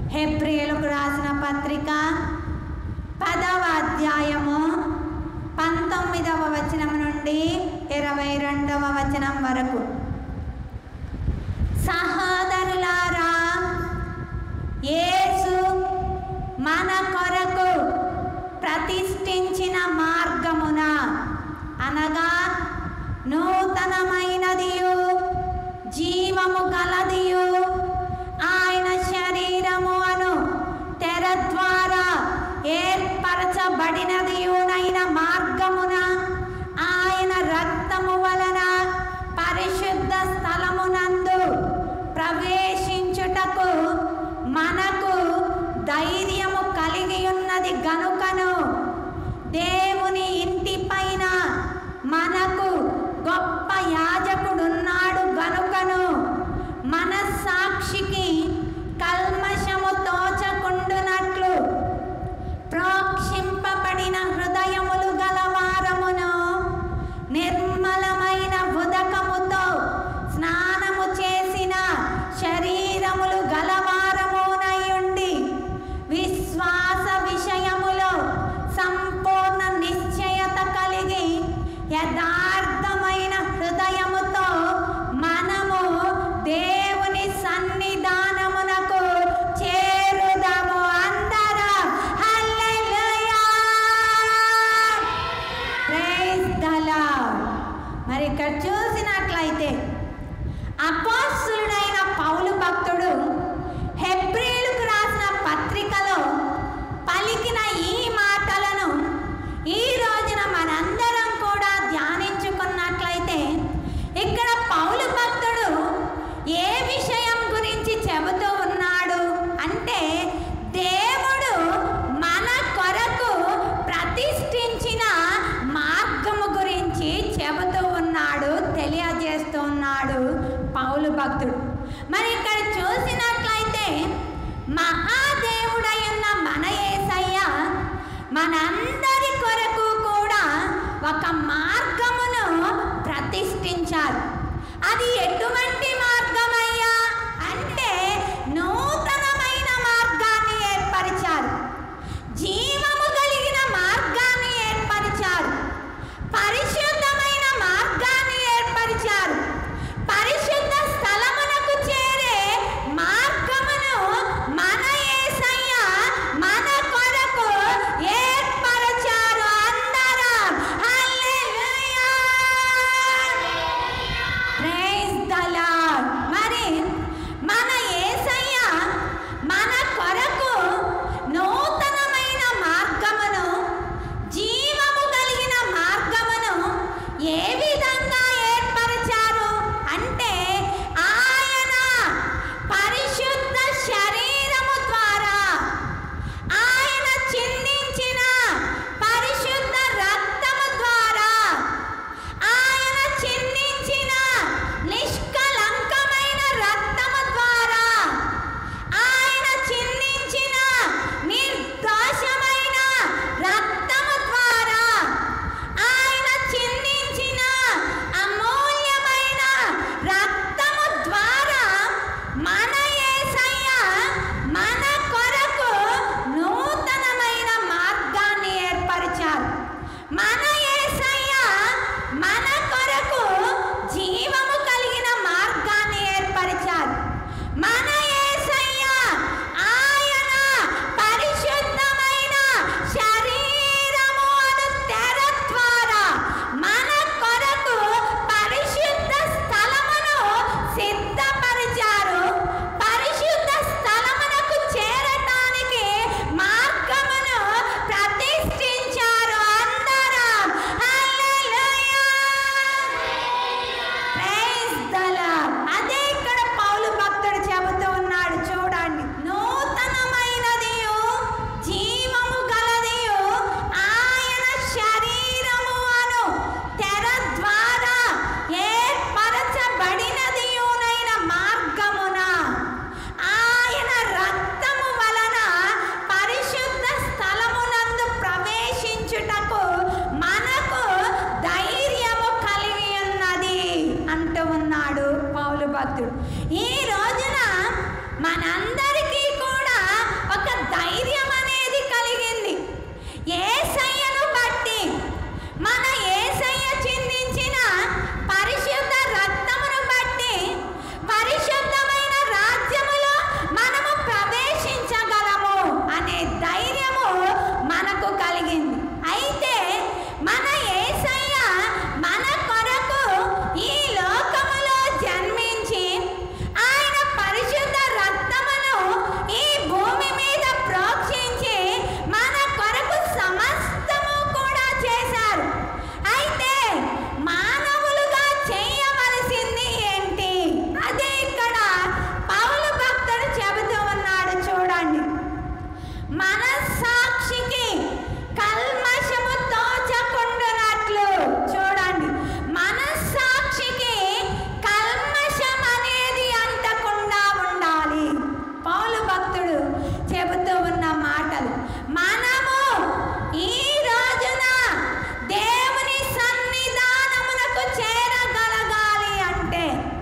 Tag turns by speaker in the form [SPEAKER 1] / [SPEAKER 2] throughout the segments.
[SPEAKER 1] హెబ్రియులకు రాసిన పత్రిక పదవ అధ్యాయము పంతొమ్మిదవ వచనం నుండి ఇరవై రెండవ వచనం వరకు సహోదరులారా యేసు మన కొరకు ప్రతిష్ఠించిన మార్గమున అనగా నూతనమైనదియు జీవము గలదియు ఆయన శరీరము అను తెర ద్వారా ఏర్పరచబడినదియునైన మార్గమున ఆయన రక్తము వలన పరిశుద్ధ స్థలమునందు ప్రవేశించుటకు మనకు ధైర్యము కలిగి ఉన్నది గనుకను దేవుని ఇంటి పైన మనకు గొప్ప యాజకుడున్నాడు గనుకను మన సాక్షికి కల్మషము తోచకుండునట్లు ప్రోక్షింపబడిన హృదయములు గలవారమును నిర్మలమైన ఉదకముతో స్నానము చేసిన శరీరములు గలవారమునయుండి విశ్వాస విషయములో సంపూర్ణ నిశ్చయత కలిగి యథార్థమైన హృదయముతో మనము దేవుని సన్నిధానమునకు చేరుదము అందరం హల్లెలూయా ప్రైజ్ ద లార్డ్ మరి ఇక్కడ చూసినట్లయితే అపోస్తుడైన పౌలు భక్తుడు హెబ్రిలకు రాసిన పత్రికలో పలికిన ఈ మాటలను ఈ రోజున మనందరం కూడా ధ్యానించుకున్నట్లయితే ఇక్కడ పౌలు భక్తుడు ఏ విషయం గురించి చెబుతూ ఉన్నాడు అంటే దేవుడు మన కొరకు ప్రతిష్ఠించిన మార్గము గురించి చెబుతూ ఉన్నాడు తెలియజేస్తూ ఉన్నాడు పౌలు భక్తుడు మరి ఇక్కడ చూసినట్లయితే మహాదేవుడై ఉన్న మన యేసయ్య మనందరి కొరకు కూడా ఒక మార్గమును ప్రతిష్ఠించారు అది ఎటువంటి మార్గమయ్యా అంటే నూతనమైన మార్గాన్ని ఏర్పరిచారు చెబుతూ ఉన్న మాటలు మనము ఈ రోజున దేవుని సన్నిధానమునకు చేరగలగాలి అంటే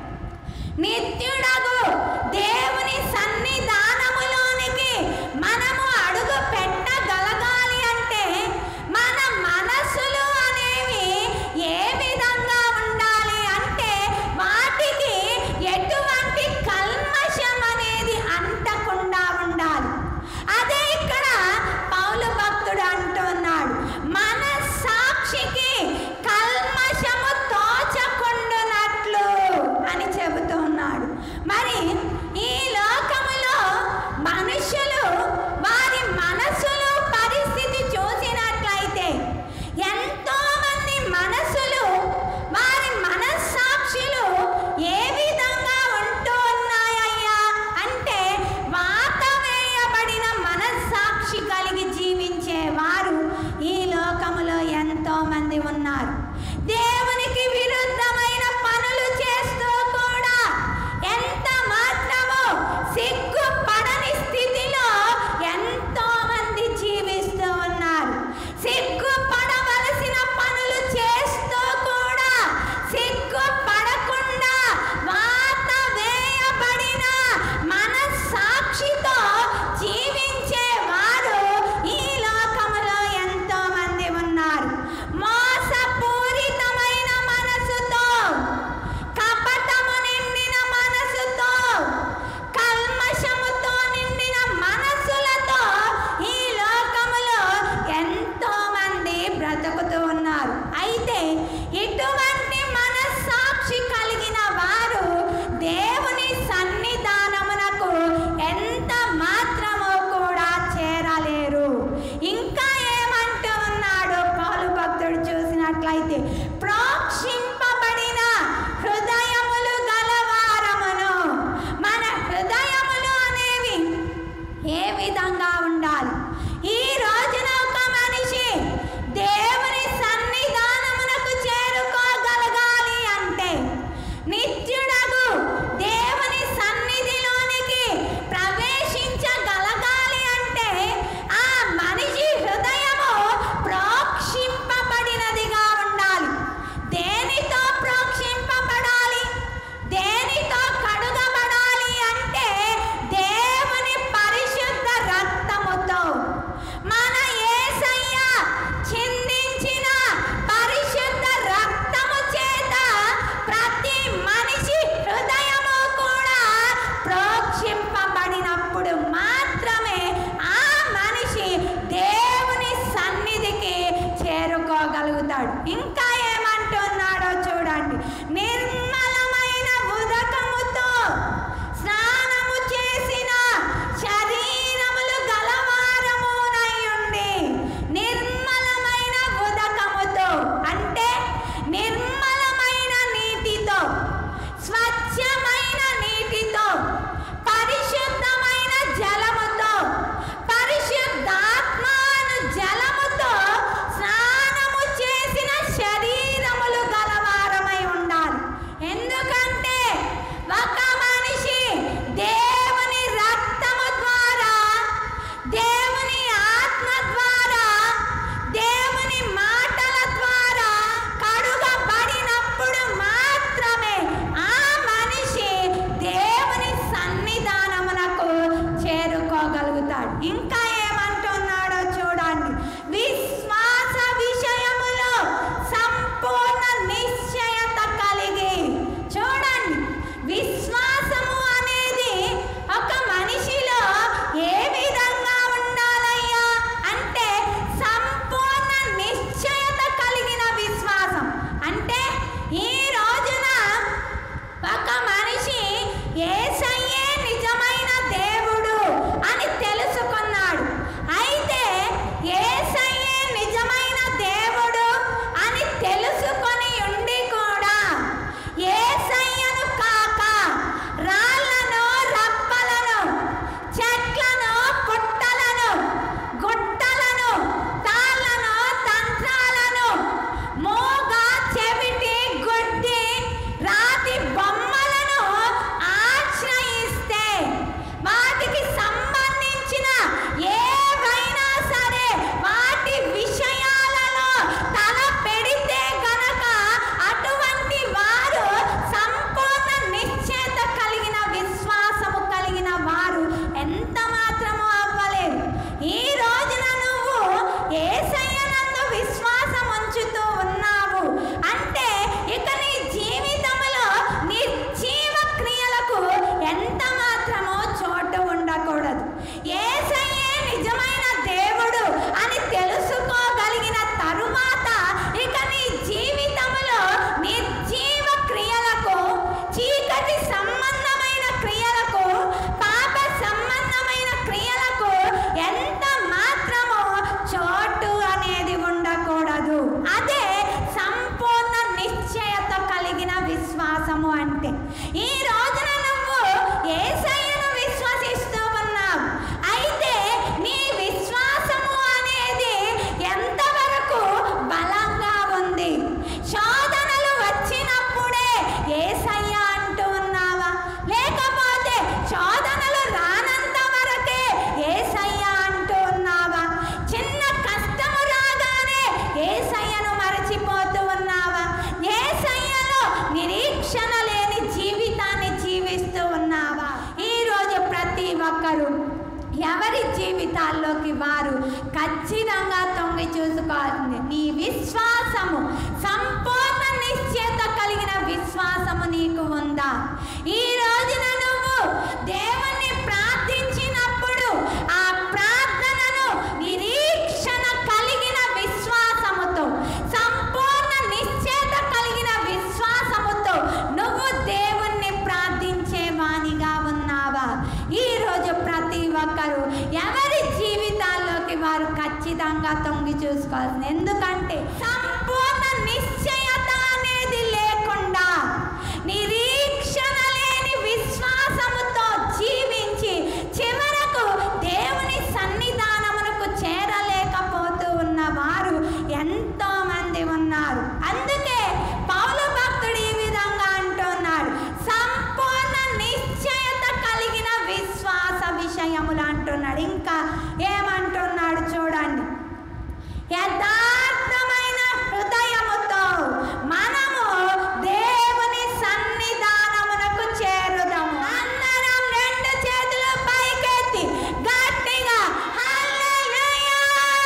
[SPEAKER 1] నిత్యుడగు దేవుని సన్నిధానములోనికి మనము అడుగు పెట్టగలగాలి అంటే మన మనసులు అనేవి ఏ విధంగా ఉండాలి అంటే వాటికి ఎటువంటి కల్మషం అనేది అంటకుండా ఉండాలి అదే ఇక్కడ పౌలు భక్తుడు అంటున్నాడు మన సాక్షికి కల్మషము తోచకుండునట్లు అని చెబుతూ ఉన్నాడు మరి ఈ లోకములో మనుషులు వారి మనసులు పరిస్థితి చూసినట్లయితే ఎంతో మంది మనసులు వారి మనస్సాక్షులు ఏ విధంగా ఉంటూ ఉన్నాయ్యా అంటే వాత వేయబడిన మనస్సాక్షి కలిగి జీవించే వారు ఈ లోకములో ఎంతో మంది ఉన్నారు దేవునికి విరుద్ధమైన పనులు చేస్తూ కూడా ఎంత మాత్రమో సిగ్గుపడని స్థితిలో ఎంతో మంది జీవిస్తూ ఉన్నారు సిగ్గుపడవలసిన పనులు చేస్తూ కూడా సిగ్గుపడకుండా వాత వేయబడిన మనస్సాక్షితో జీవించే వారు ఈ లోకములో ఎంతో మంది ఉన్నారు మోసపూరితమైన మనసుతో కపటము నిండిన మనసుతో కల్మషముతో నిండిన మనసులతో ఈ లోకములో ఎంతో మంది బ్రతుకుతూ ఉన్నారు అయితే ఇటువంటి మనస్సాక్షి కలిగిన వారు దేవుని సన్నిధానమునకు ఎంత మాత్రమో కూడా చేరలేరు ఇంకా ఏమంటూ ఉన్నాడు పౌలు భక్తుడు చూసినట్లయితే ప్రోక్షింపబడిన హృదయములు గలవారమును మన హృదయములు అనేవి ఏ విధంగా ఉండాలి ఈ రోజున ఒక మనిషి దేవుని సన్నిధానమునకు చేరుకోగలగాలి అంటే నిత్యుడగు దేవుని సన్నిధిలోనికి ప్రవేశించగలగాలి అంటే ఆ మనిషి హృదయము ప్రోక్షింపబడినదిగా ఉండాలి దేనితో ప్రోక్షింపబడాలి దేనితో కడుగబడాలి అంటే దేవుని పరిశుద్ధ రక్తముతో మన యేసయ్య చిందించిన పరిశుద్ధ రక్తము చేత ప్రతి మనిషి హృదయము కూడా ప్రోక్షింపబడినప్పుడు మాత్రమే ఆ మనిషి దేవుని సన్నిధికి చేరుకోగలుగుతాడు ఇంకా ఏమంటున్నాడో చూడండి నిర్మలమైన ఉదకముతో స్నానము చేసిన శరీరములు గలవారమునయుండి నిర్మలమైన ఉదకముతో అంటే నిర్మలమైన నీటితో స్వచ్ఛమైన నీటితో పరిశుద్ధమైన జలముతో పరిశుద్ధాత్మాను జలముతో స్నానము చేసిన శరీరములు గలవారమై ఉండాలి ఎందుకంటే ఒక మనిషి దేవుని రక్తము ద్వారా దేవుని ఆత్మ ద్వారా దేవుని మాటల ద్వారా కడుగబడినప్పుడు మాత్రమే ఆ మనిషి దేవుని సన్నిధానమునకు చేరుకోగలుగుతాడు ఇంకా ఏమంటున్నాడో చూడండి విశ్వాస విషయములో సంపూర్ణ నిశ్చయత కలిగి చూడండి విశ్వాసము అనేది ఒక మనిషిలో ఏ విధంగా ఉండాలయ్యా అంటే సంపూర్ణ నిశ్చయత కలిగిన విశ్వాసం అంటే ఈ రోజున ఒక మనిషి ఏసయ్యే నిజమైన దేవుడు అని తెలుసుకున్నాడు ఎవరి జీవితాల్లోకి వారు ఖచ్చితంగా తొంగి చూసుకోవాల్సింది నీ విశ్వాసము సంపూర్ణ నిశ్చయత కలిగిన విశ్వాసము నీకు ఉందా ఈ రోజున నువ్వు దేవుణ్ణి ప్రార్థించినప్పుడు ఆ ప్రార్థనను నిరీక్షణ కలిగిన విశ్వాసముతో సంపూర్ణ నిశ్చయత కలిగిన విశ్వాసముతో నువ్వు దేవుణ్ణి ప్రార్థించే వానిగా ఉన్నావా ఈ రోజు ప్రతి ఒక్కరూ ఎవరి జీవితాల్లోకి వారు ఖచ్చితంగా తొంగి చూసుకోవాల్సింది ఎందుకంటే సంపూర్ణ నిశ్చయత అనేది లేకుండా నిరీక్షణ లేని విశ్వాసముతో జీవించి చివరకు దేవుని సన్నిధానమునకు చేరలేకపోతూ ఉన్న వారు ఎంతో మంది ఉన్నారు అందుకే పౌలు భక్తుడు ఈ విధంగా అంటున్నాడు సంపూర్ణ నిశ్చయత కలిగిన విశ్వాస విషయములు అంటున్నాడు ఇంకా ఏమంటున్నాడు చూడండి యథార్థమైన హృదయముతో మనము దేవుని సన్నిధానమునకు చేరుదాము అందరం రెండు చేతులు పైకెత్తి గట్టిగా హల్లెలూయా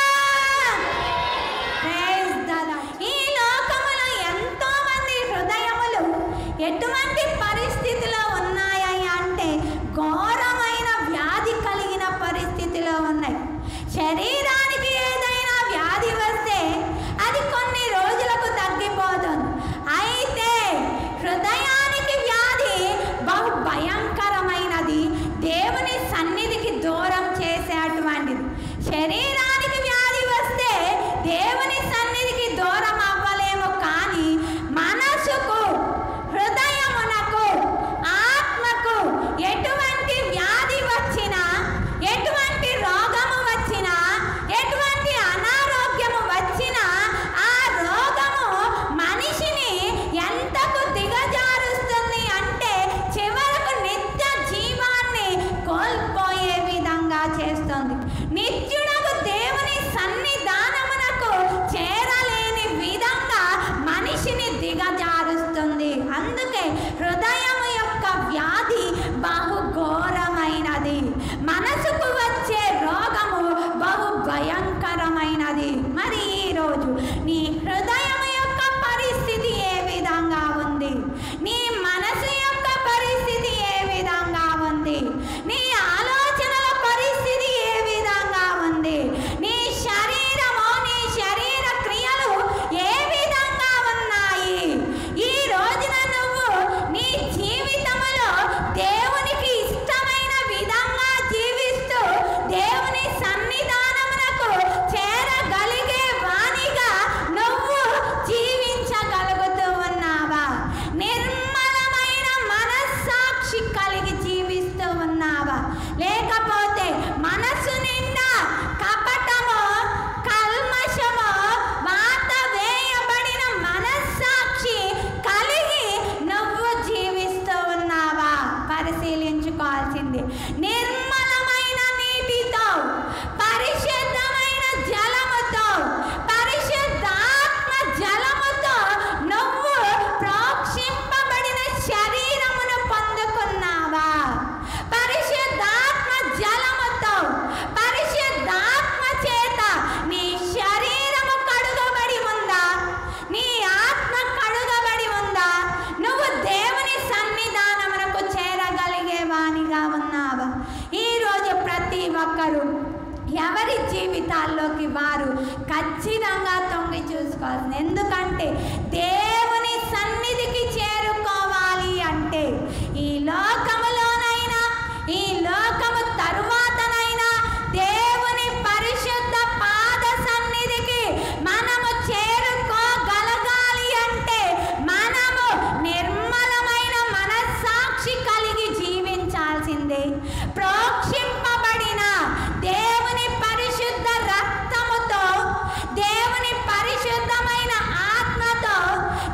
[SPEAKER 1] Praise the Lord. ఈ లోకములో ఎంతో మంది హృదయములు ఎటువంటి పరిస్థితిలో ఉన్నాయి అంటే ఘోరమైన వ్యాధి కలిగిన పరిస్థితిలో ఉన్నాయి శరీరానికి ఏదైనా వ్యాధి వస్తే అది కొన్ని రోజులకు తగ్గిపోతుంది అయితే హృదయానికి వ్యాధి బహు భయంకరమైనది దేవుని సన్నిధికి దూరం చేసేటువంటిది శరీరానికి వ్యాధి వస్తే దేవుని సన్నిధికి దూరం అవ్వలేము కానీ మనసుకు హృదయమునకు ఆత్మకు ఎటువంటి వ్యాధి వచ్చినా ఎటువంటి రోగము వచ్చినా ఎటువంటి అనారోగ్యము వచ్చినా ఆ రోగము మనిషిని ఎంతకు దిగజారుస్తుంది అంటే చివరకు నిత్య జీవాన్ని కోల్పోయే విధంగా చేస్తుంది నిత్యుడకు దేవుని సన్నిధానమునకు చేరలేని విధంగా మనిషిని దిగజారుస్తుంది అందుకే హృదయం యొక్క వ్యాధి బహు ఘోరమైనది మనసుకు వచ్చే రోగము బహు భయంకరమైనది మరి ఈరోజు నీ హృదయం యొక్క పరిస్థితి ఏ విధంగా ఉంది నీ మనసు యొక్క పరిస్థితి ఏ విధంగా ఉంది నీ ఆలోచనల పరిస్థితి ఏ విధంగా ఉంది నీ శరీరము నీ శరీర క్రియలు ఏ విధంగా ఉన్నాయి ఈ రోజున నువ్వు నీ జీవితంలో దేవునికి ఇష్టమైన విధంగా జీవిస్తూ దేవుని సన్నిధానమునకు చేరగలిగే వానిగా నువ్వు జీవించగలుగుతూ ఉన్నావా నిర్మలమైన మనస్సాక్షి కలిగి జీవిస్తూ ఉన్నావా లేకపోతే మనసు నిండా కపటము కల్మషము వాత వేయబడిన మనస్సాక్షి కలిగి నువ్వు జీవిస్తూ ఉన్నావా పరిశీలించుకోవాల్సింది నిర్మలమైన నీటితో పరిశుద్ధమైన జలముతో పరిశుద్ధాత్మ జలముతో నువ్వు ప్రోక్షింపబడిన శరీరమును పొందుకున్నావా పరిశుద్ధాత్మ జలముతో పరిశుద్ధాత్మ చేత నీ శరీరము కడుగబడి ఉందా నీ ఆత్మ కడుగబడి ఉందా నువ్వు దేవుని సన్నిధానమునకు చేరగలిగే వానిగా ఉన్నావా ఈరోజు ప్రతి ఒక్కరూ ఎవరి జీవితాల్లోకి వారు ఖచ్చితంగా తొంగి చూసుకోవాల్సింది ఎందుకంటే దేవుని సన్నిధికి చేరుకోవాలి అంటే ఈ లోకములోనైనా ఈ లోకము తరువాతనైనా దేవుని పరిశుద్ధ పాద సన్నిధికి మనము చేరుకోగలగాలి అంటే మనము నిర్మలమైన మనస్సాక్షి కలిగి జీవించాల్సిందే ప్రోక్షింపబడిన దేవుని పరిశుద్ధ రక్తముతో దేవుని పరిశుద్ధమైన ఆత్మతో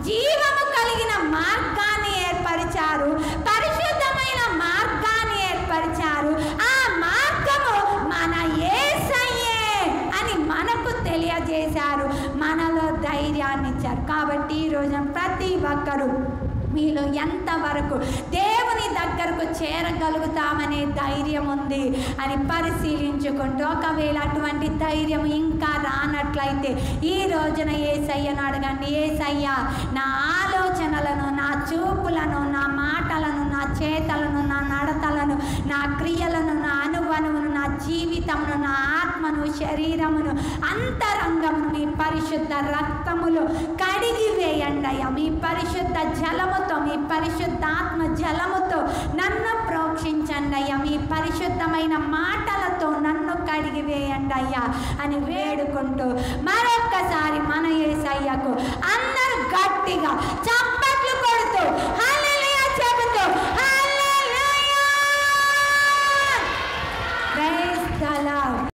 [SPEAKER 1] జీవము కలిగిన మార్గాన్ని ఏర్పరిచారు పరిశుద్ధమైన మార్గాన్ని ఏర్పరిచారు ఆ మార్గము మన యేసయ్యే అని మనకు తెలియజేశారు మనలో ధైర్యాన్ని ఇచ్చారు కాబట్టి ఈ రోజున ప్రతి ఒక్కరూ మీలో ఎంతవరకు దేవుని దగ్గరకు చేరగలుగుతామనే ధైర్యం ఉంది అని పరిశీలించుకుంటూ ఒకవేళ అటువంటి ధైర్యం ఇంకా రానట్లయితే ఈ రోజున ఏసయ్యను అడగండి ఏసయ్య నా ఆలోచనలను నా చూపులను నా మాటలను నా చేతలను నా నడతలను నా క్రియలను నా అనువనమును నా జీవితమును నా ఆత్మను శరీరమును అంతరంగమును మీ పరిశుద్ధ రక్తములో కడిగి వేయండి అయ్యా మీ పరిశుద్ధ జలముతో మీ పరిశుద్ధాత్మ జలముతో నన్ను ప్రోక్షించండి అయ్యా మీ పరిశుద్ధమైన మాటలతో నన్ను కడిగి వేయండి అయ్యా అని వేడుకుంటూ మరొక్కసారి మన ఏసయ్యకు అందరు గట్టిగా చప్ప